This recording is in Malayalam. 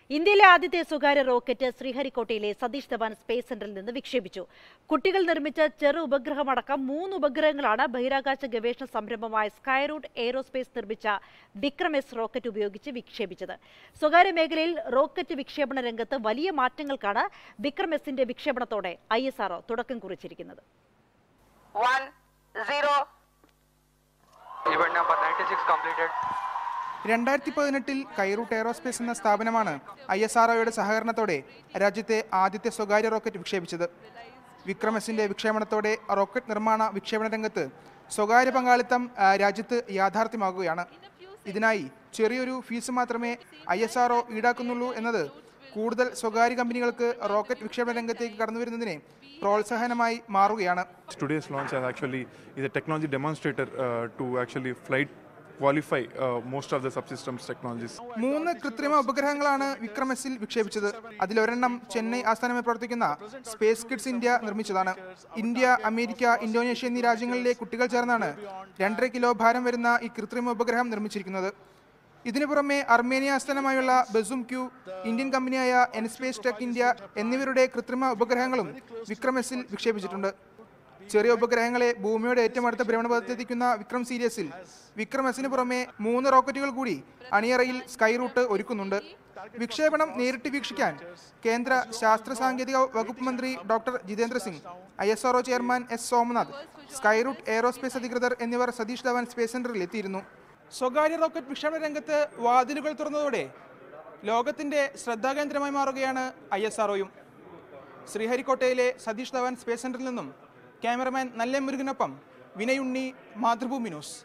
ഇന്ത്യയിലെ ആദ്യത്തെ സ്വകാര്യ റോക്കറ്റ് ശ്രീഹരിക്കോട്ടയിലെ സതീഷ് ധവാൻ സ്പേസ് സെന്ററിൽ നിന്ന് വിക്ഷേപിച്ചു കുട്ടികൾ നിർമ്മിച്ച ചെറു ഉപഗ്രഹമടക്കം മൂന്ന് ഉപഗ്രഹങ്ങളാണ് ബഹിരാകാശ ഗവേഷണ സംരംഭമായ സ്കൈറൂട്ട് എയ്റോസ്പേസ് നിർമ്മിച്ച വിക്രം എസ് റോക്കറ്റ് ഉപയോഗിച്ച് വിക്ഷേപിച്ചത് സ്വകാര്യ മേഖലയിൽ റോക്കറ്റ് വിക്ഷേപണ രംഗത്ത് വലിയ മാറ്റങ്ങൾക്കാണ് വിക്രം എസിന്റെ വിക്ഷേപണത്തോടെ ഐ തുടക്കം കുറിച്ചിരിക്കുന്നത് one zero Event number 96 completed. രണ്ടായിരത്തി പതിനെട്ടിൽ കൈറൂട്ട് എയറോസ്പേസ് എന്ന സ്ഥാപനമാണ് ഐ എസ് ആർ സഹകരണത്തോടെ രാജ്യത്തെ ആദ്യത്തെ സ്വകാര്യ റോക്കറ്റ് വിക്ഷേപിച്ചത് വിക്രം എസിന്റെ വിക്ഷേപണത്തോടെ റോക്കറ്റ് നിർമ്മാണ വിക്ഷേപണ രംഗത്ത് സ്വകാര്യ പങ്കാളിത്തം ആ, രാജ്യത്ത് യാഥാർത്ഥ്യമാകുകയാണ് ഇതിനായി ചെറിയൊരു ഫീസ് മാത്രമേ ഐ എസ് ആർ ഈടാക്കുന്നുള്ളൂ എന്നത് കൂടുതൽ സ്വകാര്യ കമ്പനികൾക്ക് റോക്കറ്റ് വിക്ഷേപണ രംഗത്തേക്ക് കടന്നു വരുന്നതിനെ പ്രോത്സാഹനമായി മാറുകയാണ് Today's launch has actually is a technology demonstrator uh, to actually flight qualify uh, most of the subsystems technologies. മൂന്ന് കൃത്രിമ ഉപഗ്രഹങ്ങളാണ് വിക്രം എസിൽ വിക്ഷേപിച്ചത് അതിലൊരെണ്ണം ചെന്നൈ ആസ്ഥാനമായി പ്രവർത്തിക്കുന്ന സ്പേസ് കിഡ്സ് ഇന്ത്യ നിർമ്മിച്ചതാണ് ഇന്ത്യ അമേരിക്ക ഇന്തോനേഷ്യ എന്നീ രാജ്യങ്ങളിലെ കുട്ടികൾ ചേർന്നാണ് രണ്ടര കിലോ ഭാരം വരുന്ന ഈ കൃത്രിമ ഉപഗ്രഹം നിർമ്മിച്ചിരിക്കുന്നത് ഇതിനു പുറമെ അർമേനിയ ആസ്ഥാനമായുള്ള ബസും ക്യൂ ഇന്ത്യൻ കമ്പനിയായ എൻസ്പേസ് ടെക് ഇന്ത്യ എന്നിവരുടെ കൃത്രിമ ഉപഗ്രഹങ്ങളും വിക്രം എസിൽ വിക്ഷേപിച്ചിട്ടുണ്ട് ചെറിയ ഉപഗ്രഹങ്ങളെ ഭൂമിയുടെ ഏറ്റവും അടുത്ത ഭ്രമണപഥത്തെത്തിക്കുന്ന വിക്രം സീരീസിൽ വിക്രം എസിന് പുറമെ മൂന്ന് റോക്കറ്റുകൾ കൂടി അണിയറയിൽ സ്കൈ റൂട്ട് ഒരുക്കുന്നുണ്ട് വിക്ഷേപണം നേരിട്ട് വീക്ഷിക്കാൻ കേന്ദ്ര ശാസ്ത്ര സാങ്കേതിക വകുപ്പ് മന്ത്രി doctor Jitendra Singh I S R O chairman S Somanath Skyroot Aerospace അധികൃതർ എന്നിവർ സതീഷ് ധവാൻ സ്പേസ് സെന്ററിൽ എത്തിയിരുന്നു സ്വകാര്യ റോക്കറ്റ് വിക്ഷേപണ രംഗത്ത് വാതിലുകൾ തുറന്നതോടെ ലോകത്തിന്റെ ശ്രദ്ധാകേന്ദ്രമായി മാറുകയാണ് ഐ എസ് ആർഒയും ശ്രീഹരിക്കോട്ടയിലെ സതീഷ് ധവാൻ സ്പേസ് സെന്ററിൽ നിന്നും ക്യാമറമാൻ നല്ല മുരുകനൊപ്പം വിനയുണ്ണി മാതൃഭൂമി ന്യൂസ്